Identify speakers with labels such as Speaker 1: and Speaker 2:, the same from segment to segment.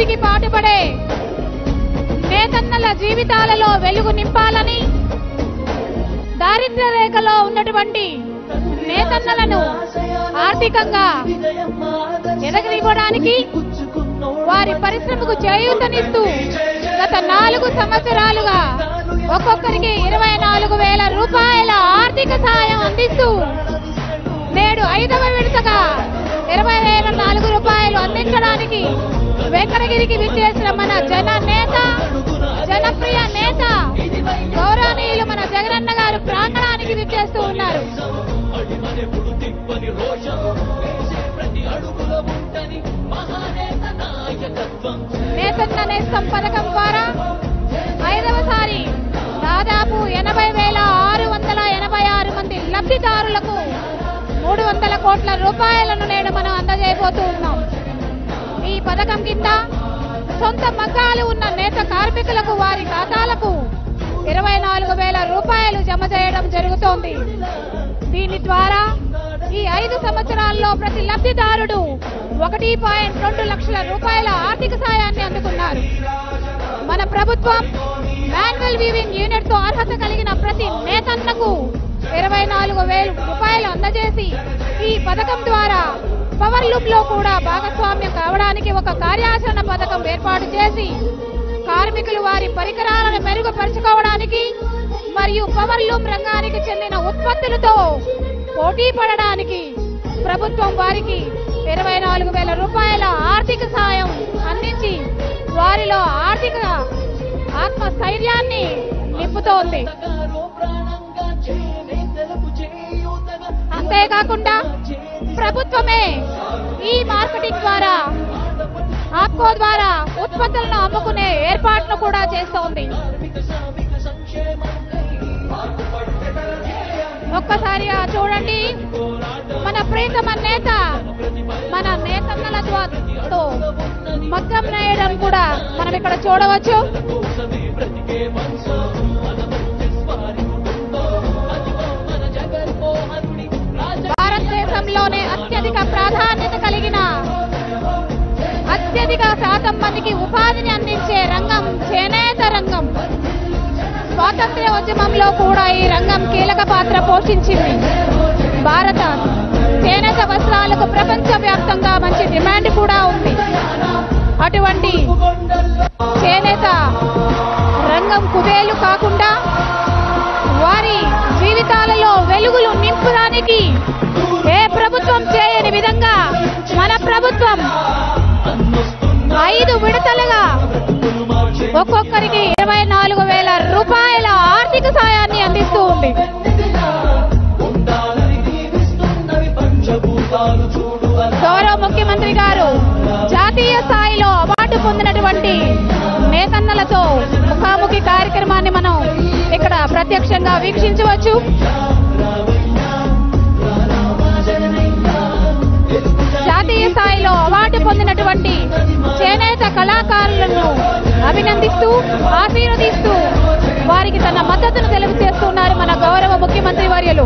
Speaker 1: అభివృద్ధికి పాటుపడే నేతన్నల జీవితాలలో వెలుగు నింపాలని దారిద్ర్య రేఖలో ఉన్నటువంటి నేతన్నలను ఆర్థికంగా ఎదగనివ్వడానికి వారి పరిశ్రమకు చేయూతనిస్తూ గత నాలుగు సంవత్సరాలుగా ఒక్కొక్కరికి ఇరవై నాలుగు వేల రూపాయల ఆర్థిక సహాయం అందిస్తూ నేడు ఐదవ విడతగా ఇరవై వేల నాలుగు రూపాయలు అందించడానికి వెంకటగిరికి విచ్చేసిన మన జన నేత జనప్రియ నేత గౌరవనీయులు మన జగనన్న గారు ప్రాంగణానికి విచ్చేస్తూ ఉన్నారు నేతన్న నేస్తం పథకం ద్వారా ఐదవసారి దాదాపు ఎనభై వేల ఆరు వందల ఎనభై ఆరు మంది లబ్ధిదారులకు మూడు వందల కోట్ల రూపాయలను నేడు మనం అందజేయబోతూ ఉన్నాం ఈ పథకం కింద సొంత మగ్గాలు ఉన్న నేత కార్మికులకు వారి ఖాతాలకు ఇరవై నాలుగు వేల రూపాయలు జమ చేయడం జరుగుతోంది దీని ద్వారా ఈ ఐదు సంవత్సరాల్లో ప్రతి లబ్ధిదారుడు ఒకటి పాయింట్ రెండు లక్షల రూపాయల ఆర్థిక సాయాన్ని అందుకున్నారు మన ప్రభుత్వం మాన్యువల్ వీవింగ్ యూనిట్ తో అర్హత కలిగిన ప్రతి నేతన్నకు ఇరవై నాలుగు వేల రూపాయలు అందజేసి ఈ పథకం ద్వారా పవర్ లూప్ లో కూడా భాగస్వామ్యం కావడానికి ఒక కార్యాచరణ పథకం ఏర్పాటు చేసి కార్మికులు వారి పరికరాలను మెరుగుపరుచుకోవడానికి మరియు పవర్ లూమ్ రంగానికి చెందిన ఉత్పత్తులతో పోటీ పడడానికి ప్రభుత్వం వారికి ఇరవై నాలుగు వేల రూపాయల ఆర్థిక సాయం అందించి వారిలో ఆర్థిక ఆత్మస్థైర్యాన్ని నింపుతోంది అంతేకాకుండా ప్రభుత్వమే ఈ మార్కెటింగ్ ద్వారా ఆప్కో ద్వారా ఉత్పత్తులను అమ్ముకునే ఏర్పాట్లు కూడా చేస్తోంది ఒక్కసారిగా చూడండి మన ప్రీతమ నేత మన నేతన్నల ద్వారాతో మగ్గం నేయడం కూడా మనం ఇక్కడ చూడవచ్చు భారతదేశంలోనే అత్యధిక ప్రాధాన్యత కలిగిన అత్యధిక శాతం మందికి ఉపాధిని అందించే రంగం చేనేత రంగం స్వాతంత్ర్య ఉద్యమంలో కూడా ఈ రంగం కీలక పాత్ర పోషించింది భారత చేనేత వస్త్రాలకు ప్రపంచవ్యాప్తంగా మంచి డిమాండ్ కూడా ఉంది అటువంటి చేనేత రంగం కుదేలు కాకుండా వారి జీవితాలలో వెలుగులు నింపడానికి ఏ ప్రభుత్వం చేయని విధంగా మన ప్రభుత్వం ఐదు విడతలుగా ఒక్కొక్కరికి ఇరవై నాలుగు వేల రూపాయల ఆర్థిక సాయాన్ని అందిస్తూ ఉంది గౌరవ ముఖ్యమంత్రి గారు జాతీయ స్థాయిలో అవార్డు పొందినటువంటి నేతన్నలతో ముఖాముఖి కార్యక్రమాన్ని మనం ఇక్కడ ప్రత్యక్షంగా వీక్షించవచ్చు జాతీయ స్థాయిలో అవార్డు పొందినటువంటి చేనేత కళాకారులను అభినందిస్తూ ఆశీర్వదిస్తూ వారికి తన మద్దతును తెలియజేస్తున్నారు మన గౌరవ ముఖ్యమంత్రి వర్యులు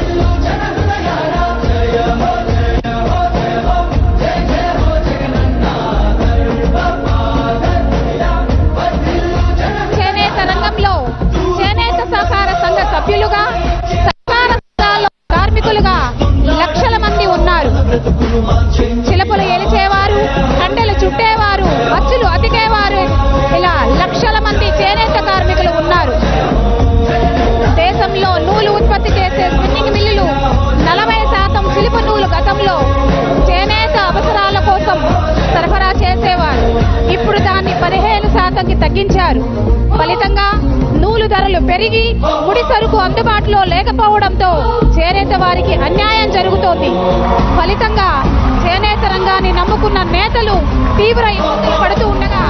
Speaker 1: చేనేత రంగంలో చేనేత సహకార సంఘ సభ్యులుగా సహకార సంఘాల్లో కార్మికులుగా లక్షల మంది ఉన్నారు చిలపలు ఎలిచేవారు కండెలు చుట్టేవారు అచ్చులు అతికేవారు ఇలా లక్షల మంది చేనేత కార్మికులు ఉన్నారు దేశంలో నూలు ఉత్పత్తి చేసే స్పిన్నింగ్ మిల్లులు నలభై శాతం చిలుపు నూలు గతంలో చేనేత అవసరాల కోసం సరఫరా చేసేవారు ఇప్పుడు దాన్ని పదిహేను శాతంకి తగ్గించారు ఫలితంగా నూలు ధరలు పెరిగి ముడి సరుకు అందుబాటులో లేకపోవడంతో చేనేత వారికి అన్యాయం జరుగుతోంది ఫలితంగా చేనేత రంగాన్ని నమ్ముకున్న నేతలు తీవ్ర ఇబ్బందులు పడుతూ ఉండగా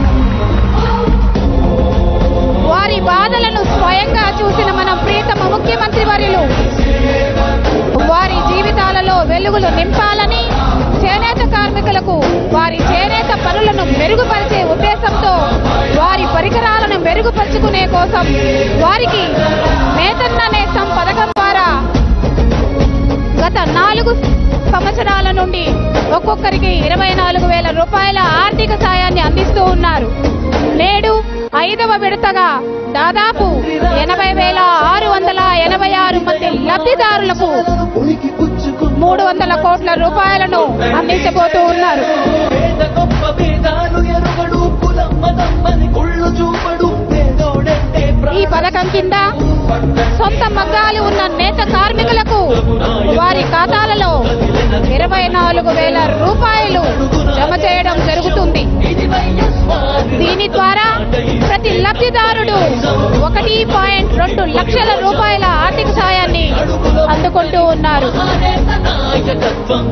Speaker 1: వారి బాధలను స్వయంగా చూసిన మన ప్రియతమ ముఖ్యమంత్రి వర్యులు వారి జీవితాలలో వెలుగులు నింపాలని చేనేత కార్మికులకు వారి చేనేత పనులను మెరుగుపరిచే ఉద్దేశంతో వారి పరికరాలను మెరుగుపరుచుకునే కోసం వారికి నేతన్న నేస్తం పథకం ద్వారా గత నాలుగు సంవత్సరాల నుండి ఒక్కొక్కరికి ఇరవై నాలుగు వేల రూపాయల ఆర్థిక సాయాన్ని అంది ఐదవ విడతగా దాదాపు ఎనభై వేల ఆరు వందల ఎనభై ఆరు మంది లబ్ధిదారులకు మూడు వందల కోట్ల రూపాయలను అందించబోతూ ఉన్నారు
Speaker 2: పేద గొప్ప భేదాలు ఎరుగడు కులం మతం అని కుళ్ళు చూపడు పేదోడంటే
Speaker 1: ఈ పథకం కింద సొంత మగ్గాలు ఉన్న నేత కార్మికులకు వారి ఖాతాలలో ఇరవై నాలుగు వేల రూపాయలు జమ చేయడం జరుగుతుంది
Speaker 2: ఇది వైఎస్ఆర్
Speaker 1: దీని ద్వారా ప్రతి లబ్ధిదారుడు ఒకటి పాయింట్ రెండు లక్షల రూపాయల ఆర్థిక సాయాన్ని అందుకుంటూ ఉన్నారు
Speaker 2: నేత నాయకత్వం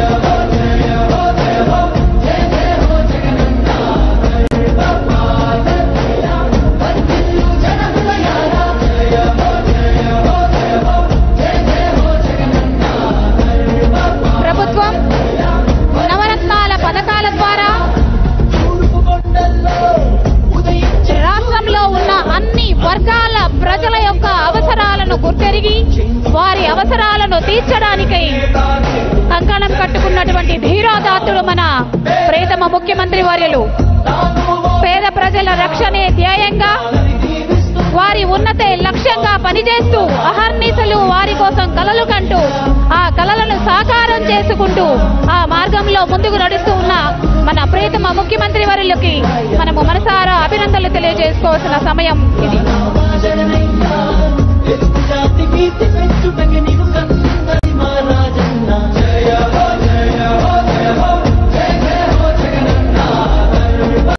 Speaker 1: ప్రభుత్వం నవరత్నాల పథకాల ద్వారా
Speaker 2: తూర్పు కొండల్లో ఉదయించే
Speaker 1: రాష్ట్రంలో ఉన్న అన్ని వర్గాల ప్రజల యొక్క అవసరాలను గుర్తెరిగి వారి అవసరాలను తీర్చడానికై కంకణం కట్టుకున్నటువంటి ధీరోదాత్తుడు మన ప్రేతమ ముఖ్యమంత్రి వర్యులు పేద ప్రజల రక్షణే ధ్యేయంగా వారి ఉన్నతే లక్ష్యంగా పనిచేస్తూ అహర్నిశలు వారి కోసం కలలు కంటూ ఆ కలలను సాకారం చేసుకుంటూ ఆ మార్గంలో ముందుకు నడుస్తూ ఉన్న మన ప్రియతమ ముఖ్యమంత్రి వర్యులకి మనము మనసారా అభినందనలు తెలియజేసుకోవాల్సిన సమయం ఇది
Speaker 2: తెలుగు జాతి కీర్తి పెంచు